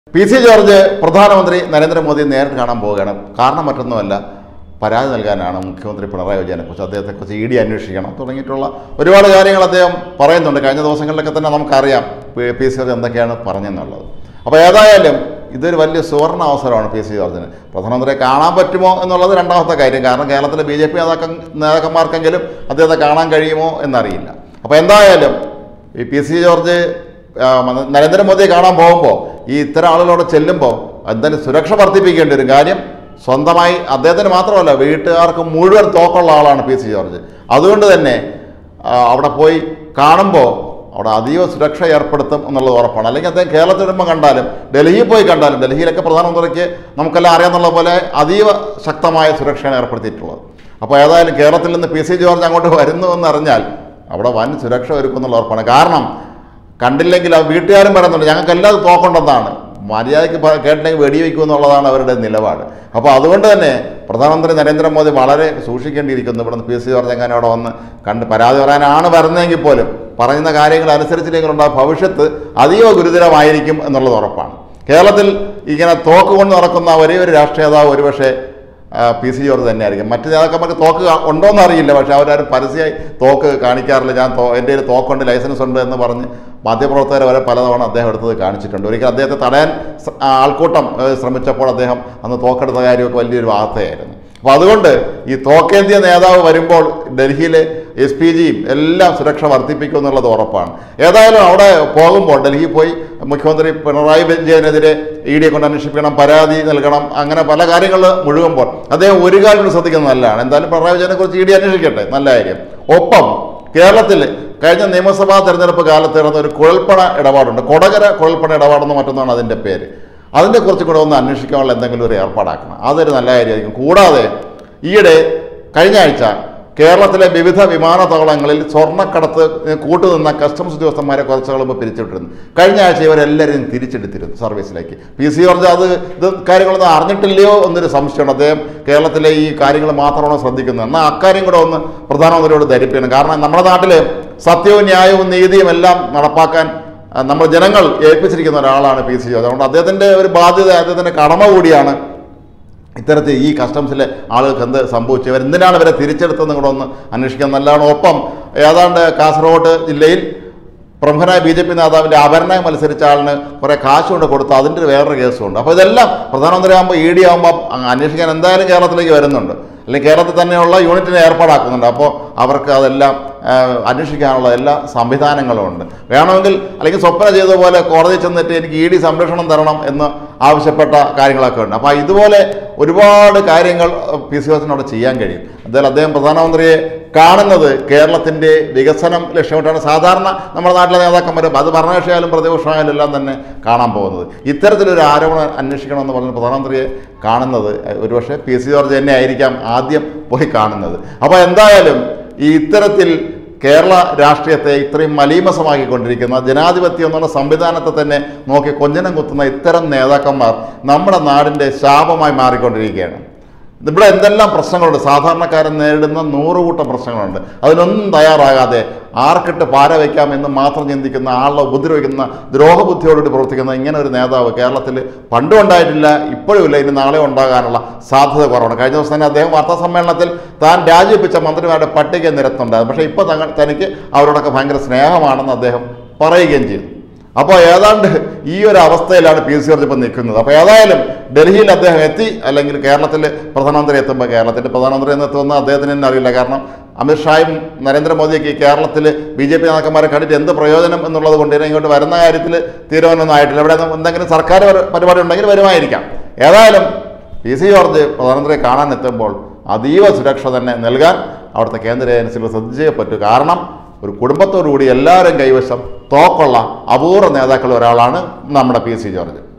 P C George പ്രധാനമന്ത്രി നരേന്ദ്രമോദിയെ നേരിട്ട് കാണാൻ പോവുകയാണ് കാരണം മറ്റൊന്നുമല്ല പരാതി നൽകാനാണ് മുഖ്യമന്ത്രി പിണറായി വിജയനെ കുറിച്ച് അദ്ദേഹത്തെക്കുറിച്ച് ഇ ഡി അന്വേഷിക്കണം തുടങ്ങിയിട്ടുള്ള ഒരുപാട് കാര്യങ്ങൾ അദ്ദേഹം പറയുന്നുണ്ട് കഴിഞ്ഞ ദിവസങ്ങളിലൊക്കെ തന്നെ നമുക്കറിയാം പി- പി സി ജോർജ് എന്തൊക്കെയാണ് പറഞ്ഞെന്നുള്ളത് അപ്പോൾ ഏതായാലും ഇതൊരു വലിയ സുവർണ അവസരമാണ് പി സി ജോർജിന് പ്രധാനമന്ത്രിയെ കാണാൻ പറ്റുമോ എന്നുള്ളത് രണ്ടാമത്തെ കാര്യം കാരണം കേരളത്തിലെ ബി ജെ പി നേതാക്ക നേതാക്കന്മാർക്കെങ്കിലും അദ്ദേഹത്തെ കാണാൻ കഴിയുമോ എന്നറിയില്ല അപ്പോൾ എന്തായാലും ഈ പി സി ജോർജ് ആ, മ- നരേന്ദ്രമോദിയെ കാണാൻ പോകുമ്പോൾ ഈ ഇത്തരം ആളുകളോട് ചെല്ലുമ്പോൾ എന്തായാലും സുരക്ഷ വർദ്ധിപ്പിക്കേണ്ടി വരും കാര്യം സ്വന്തമായി അദ്ദേഹത്തിന് മാത്രമല്ല വീട്ടുകാർക്ക് മുഴുവൻ തോക്കുള്ള ആളാണ് പി സി ജോർജ് അതുകൊണ്ട് തന്നെ ആ, അവിടെ പോയി കാണുമ്പോൾ അവിടെ അതീവ സുരക്ഷ ഏർപ്പെടുത്തും എന്നുള്ളത് ഉറപ്പാണ് അല്ലെങ്കിൽ അദ്ദേഹം കേരളത്തിൽ വരുമ്പോൾ കണ്ടാലും ഡൽഹിയിൽ പോയി കണ്ടാലും ഡൽഹിയിലൊക്കെ പ്രധാനമന്ത്രിക്ക് നമുക്കെല്ലാം അറിയാമെന്നുള്ള പോലെ അതീവ ശക്തമായ സുരക്ഷയാണ് ഏർപ്പെടുത്തിയിട്ടുള്ളത് അപ്പോൾ ഏതായാലും കേരളത്തിൽ നിന്ന് പി സി ജോർജ് അങ്ങോട്ട് വരുന്നു എന്നറിഞ്ഞാൽ അവിടെ വൻ സുരക്ഷ ഒരുക്കും എന്നുള്ള ഉറപ്പാണ് കാരണം കണ്ടില്ലെങ്കിൽ ആ വീട്ടുകാരും പറയുന്നുണ്ട് ഞങ്ങൾക്ക് എല്ലാം തോക്കുണ്ടെന്നാണ് മര്യാദയ്ക്ക് പ- കേട്ടില്ലെങ്കിൽ വെടിവെക്കും എന്നുള്ളതാണ് അവരുടെ നിലപാട് അപ്പോൾ അതുകൊണ്ട് തന്നെ പ്രധാനമന്ത്രി നരേന്ദ്രമോദി വളരെ സൂക്ഷിക്കേണ്ടിയിരിക്കുന്നു ഇവിടെ നിന്ന് പി സി ജോർജ് എങ്ങനെ അവിടെ വന്ന് കണ്ട് പരാതി പറയാനാണ് വരുന്നതെങ്കിൽ പോലും പറയുന്ന കാര്യങ്ങൾ അനുസരിച്ചില്ലെങ്കിലുണ്ടായ ഭവിഷ്യത്ത് അതീവ ഗുരുതരമായിരിക്കും എന്നുള്ളത് ഉറപ്പാണ് കേരളത്തിൽ ഇങ്ങനെ തോക്ക് കൊണ്ട് നടക്കുന്ന ഒരേ ഒരു രാഷ്ട്രീയ നേതാവ് ഒരുപക്ഷെ ആ, പി സി ജോർജ് തന്നെയായിരിക്കും മറ്റ് നേതാക്കന്മാർക്ക് തോക്ക് കാ- ഉണ്ടോയെന്ന് അറിയില്ല പക്ഷേ അവരാരും പരസ്യമായി തോക്ക് കാണിക്കാറില്ല ഞാൻ തോ എൻ്റെ കയ്യിൽ തോക്കുണ്ട് ലൈസൻസ് ഉണ്ട് എന്ന് പറഞ്ഞ് മാധ്യമപ്രവർത്തകരെ വരെ പലതവണ അദ്ദേഹം എടുത്തത് കാണിച്ചിട്ടുണ്ട് ഒരിക്കൽ അദ്ദേഹത്തെ തടയാൻ സ- ആ, ആൾക്കൂട്ടം ഏ, ശ്രമിച്ചപ്പോൾ അദ്ദേഹം അന്ന് തോക്കെടുത്ത കാര്യമൊക്കെ വലിയൊരു വാർത്തയായിരുന്നു അപ്പോൾ അതുകൊണ്ട് ഈ തോക്കേന്ത്യ നേതാവ് വരുമ്പോൾ ഡൽഹിയിലെ എസ് പി ജിയും എല്ലാം സുരക്ഷ വർദ്ധിപ്പിക്കും എന്നുള്ളത് ഉറപ്പാണ് ഏതായാലും അവിടെ പോകുമ്പോൾ ഡൽഹിയിൽ പോയി മുഖ്യമന്ത്രി പിണറായി വിജയനെതിരെ ഇ ഡിയെ കൊണ്ട് അന്വേഷിക്കണം പരാതി നൽകണം അങ്ങനെ പല കാര്യങ്ങൾ മുഴുകുമ്പോൾ അദ്ദേഹം ഒരു കാര്യം കൂടി ശ്രദ്ധിക്കുന്നത് നല്ലതാണ് എന്തായാലും പിണറായി വിജയനെ കുറിച്ച് ഇ ഡി അന്വേഷിക്കട്ടെ നല്ല കാര്യം ഒപ്പം കേരളത്തിൽ കഴിഞ്ഞ നിയമസഭാ തെരഞ്ഞെടുപ്പ് കാലത്ത് നടന്ന ഒരു കുഴൽപ്പണ ഇടപാടുണ്ട് കൊടകര കുഴൽപ്പണ ഇടപാടെന്ന് മറ്റൊന്നാണ് അതിൻ്റെ പേര് അതിൻ്റെ കുറിച്ച് കൂടെ ഒന്ന് അന്വേഷിക്കാനുള്ള എന്തെങ്കിലും ഒരു ഏർപ്പാടാക്കണം അതൊരു നല്ല കാര്യമായിരിക്കും കൂടാതെ ഈയിടെ കഴിഞ്ഞ ആഴ്ച കേരളത്തിലെ വിവിധ വിമാനത്താവളങ്ങളിൽ സ്വർണ്ണക്കടത്ത് കൂട്ടുനിന്ന കസ്റ്റംസ് ഉദ്യോഗസ്ഥന്മാരെ കുറച്ച് കളമ്പോൾ പിരിച്ചുവിട്ടിരുന്നു കഴിഞ്ഞ ആഴ്ച ഇവരെല്ലാവരും തിരിച്ചെടുത്തിരുന്നു സർവീസിലേക്ക് പി സി ജോർജ് അത് ഇത് കാര്യങ്ങളൊന്നും അറിഞ്ഞിട്ടില്ലയോ എന്നൊരു സംശയമാണ് അദ്ദേഹം കേരളത്തിലെ ഈ കാര്യങ്ങൾ മാത്രമാണോ ശ്രദ്ധിക്കുന്നത് എന്നാൽ അക്കാര്യം കൂടെ ഒന്ന് പ്രധാനമന്ത്രിയോട് ധരിപ്പിക്കണം കാരണം നമ്മുടെ നാട്ടിൽ സത്യവും ന്യായവും നീതിയും എല്ലാം നടപ്പാക്കാൻ ആ, നമ്മൾ ജനങ്ങൾ ഏൽപ്പിച്ചിരിക്കുന്ന ഒരാളാണ് പി സി ജോർജ് അതുകൊണ്ട് അദ്ദേഹത്തിൻ്റെ ഒരു ബാധ്യത അദ്ദേഹത്തിൻ്റെ കടമ കൂടിയാണ് ഇത്തരത്തിൽ ഈ കസ്റ്റംസിലെ ആളുകൾക്ക് എന്ത് സംഭവിച്ചു ഇവർ എന്തിനാണ് ഇവരെ തിരിച്ചെടുത്തതെന്ന് കൂടെ ഒന്ന് അന്വേഷിക്കാൻ നല്ലതാണ് ഒപ്പം ഏതാണ്ട് കാസർഗോഡ് ജില്ലയിൽ പ്രമുഖനായ ബി ജെ പി നേതാവിൻ്റെ അപരനായി മത്സരിച്ച ആളിന് കുറേ കാശ് കൊണ്ട് കൊടുത്തു അതിൻ്റെ ഒരു വേറൊരു കേസുണ്ട് അപ്പോൾ ഇതെല്ലാം പ്രധാനമന്ത്രി ആകുമ്പോൾ ഇ ഡി ആകുമ്പോൾ അന്വേഷിക്കാൻ എന്തായാലും കേരളത്തിലേക്ക് വരുന്നുണ്ട് അല്ലെങ്കിൽ കേരളത്തിൽ തന്നെയുള്ള യൂണിറ്റിനെ ഏർപ്പാടാക്കുന്നുണ്ട് അപ്പോൾ അവർക്ക് അതെല്ലാം ആ, അന്വേഷിക്കാനുള്ള എല്ലാ സംവിധാനങ്ങളും ഉണ്ട് വേണമെങ്കിൽ അല്ലെങ്കിൽ സ്വപ്ന ചെയ്ത പോലെ കോടതി ചെന്നിട്ട് എനിക്ക് ഇ ഡി സംരക്ഷണം തരണം എന്ന് ആവശ്യപ്പെട്ട കാര്യങ്ങളൊക്കെ ഉണ്ട് അപ്പോൾ ഇതുപോലെ ഒരുപാട് കാര്യങ്ങൾ പി സി ജോർജിനോട് ചെയ്യാൻ കഴിയും എന്തായാലും അദ്ദേഹം പ്രധാനമന്ത്രിയെ കാണുന്നത് കേരളത്തിൻ്റെ വികസനം ലക്ഷ്യമിട്ടാണ് സാധാരണ നമ്മുടെ നാട്ടിലെ നേതാക്കന്മാർ അത് ഭരണകക്ഷിയായാലും പ്രതിപക്ഷമായാലും എല്ലാം തന്നെ കാണാൻ പോകുന്നത് ഇത്തരത്തിലൊരു ആരോപണം അന്വേഷിക്കണമെന്ന് പറഞ്ഞ് പ്രധാനമന്ത്രിയെ കാണുന്നത് ഒരുപക്ഷെ പി സി ജോർജ് തന്നെ ആയിരിക്കാം ആദ്യം പോയി കാണുന്നത് അപ്പോൾ എന്തായാലും ഈ ഇത്തരത്തിൽ കേരള രാഷ്ട്രീയത്തെ ഇത്രയും മലീമസമാക്കിക്കൊണ്ടിരിക്കുന്ന ജനാധിപത്യം എന്നുള്ള സംവിധാനത്തെ തന്നെ നോക്കി കൊഞ്ഞനം കുത്തുന്ന ഇത്തരം നേതാക്കന്മാർ നമ്മുടെ നാടിൻ്റെ ശാപമായി മാറിക്കൊണ്ടിരിക്കുകയാണ് ഇവിടെ എന്തെല്ലാം പ്രശ്നങ്ങളുണ്ട് സാധാരണക്കാരൻ നേരിടുന്ന നൂറുകൂട്ടം പ്രശ്നങ്ങളുണ്ട് അതിനൊന്നും തയ്യാറാകാതെ ആർക്കിട്ട് പാര വയ്ക്കാം എന്ന് മാത്രം ചിന്തിക്കുന്ന ആളെ ഉപദ്രവിക്കുന്ന ദ്രോഹബുദ്ധിയോടുകൂടി പ്രവർത്തിക്കുന്ന ഇങ്ങനെ ഒരു നേതാവ് കേരളത്തിൽ പണ്ടും ഉണ്ടായിട്ടില്ല ഇപ്പോഴും ഇല്ല ഇനി നാളെ ഉണ്ടാകാനുള്ള സാധ്യത കുറവാണ് കഴിഞ്ഞ ദിവസം തന്നെ അദ്ദേഹം വാർത്താ സമ്മേളനത്തിൽ താൻ രാജിവെപ്പിച്ച മന്ത്രിമാരുടെ പട്ടിക നിരത്തുണ്ടായിരുന്നു പക്ഷേ ഇപ്പോൾ തങ്ങൾ തനിക്ക് അവരോടൊക്കെ ഭയങ്കര സ്നേഹമാണെന്ന് അദ്ദേഹം പറയുകയും ചെയ്തു അപ്പോൾ ഏതാണ്ട് ഈ ഒരു അവസ്ഥയിലാണ് പി സി ജോർജ് ഇപ്പോൾ നിൽക്കുന്നത് അപ്പോൾ ഏതായാലും ഡൽഹിയിൽ അദ്ദേഹം എത്തി അല്ലെങ്കിൽ കേരളത്തിൽ പ്രധാനമന്ത്രി എത്തുമ്പോൾ കേരളത്തിൻ്റെ പ്രധാനമന്ത്രി എന്ന് എത്തുമെന്ന് അദ്ദേഹത്തിന് തന്നെ അറിയില്ല കാരണം അമിത്ഷായും നരേന്ദ്രമോദിയൊക്കെ കേരളത്തിൽ ബി ജെ പി നേതാക്കന്മാരെ കണ്ടിട്ട് എന്ത് പ്രയോജനം എന്നുള്ളത് കൊണ്ട് ഇനി ഇങ്ങോട്ട് വരുന്ന കാര്യത്തിൽ തീരുമാനമൊന്നും ആയിട്ടില്ല ഇവിടെ എന്തെങ്കിലും സർക്കാർ പരി- പരിപാടി ഉണ്ടെങ്കിൽ വരുമായിരിക്കാം ഏതായാലും പി സി ജോർജ് പ്രധാനമന്ത്രിയെ കാണാൻ എത്തുമ്പോൾ അതീവ സുരക്ഷ തന്നെ നൽകാൻ അവിടുത്തെ കേന്ദ്ര ഏജൻസികൾ ശ്രദ്ധിച്ചേ പറ്റൂ കാരണം ഒരു കുടുംബത്തോടുകൂടി എല്ലാവരും കൈവശം തോക്കുള്ള അപൂർവ നേതാക്കളിൽ ഒരാളാണ് നമ്മുടെ പി സി ജോർജ്